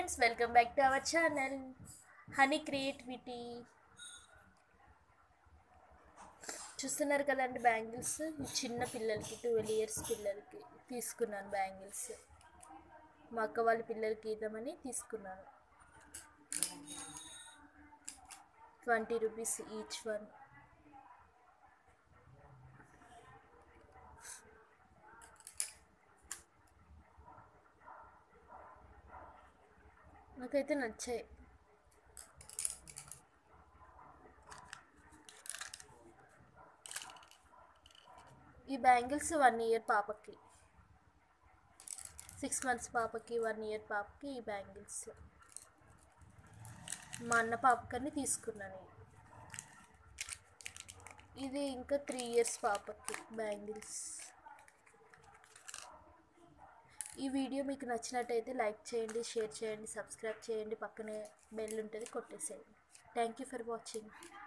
Friends welcome back to our channel honey creativity చూస్తున్నారు కదండి bangles చిన్న పిల్లలకి ట్వెల్వ్ ఇయర్స్ పిల్లలకి తీసుకున్నాను బ్యాంగిల్స్ మా అక్క వాళ్ళ పిల్లలకి ఇద్దామని తీసుకున్నాను ట్వంటీ రూపీస్ ఈచ్ వన్ నాకైతే నచ్చాయి ఈ బ్యాంగిల్స్ వన్ ఇయర్ పాపకి సిక్స్ మంత్స్ పాపకి వన్ ఇయర్ పాపకి ఈ బ్యాంగిల్స్ మా అన్న పాపకని తీసుకున్నాను ఇవి. ఇది ఇంకా త్రీ ఇయర్స్ పాపకి బ్యాంగిల్స్ ఈ వీడియో మీకు నచ్చినట్టయితే లైక్ చేయండి షేర్ చేయండి సబ్స్క్రైబ్ చేయండి పక్కనే బెల్ ఉంటుంది కొట్టేసేయండి థ్యాంక్ యూ ఫర్ వాచింగ్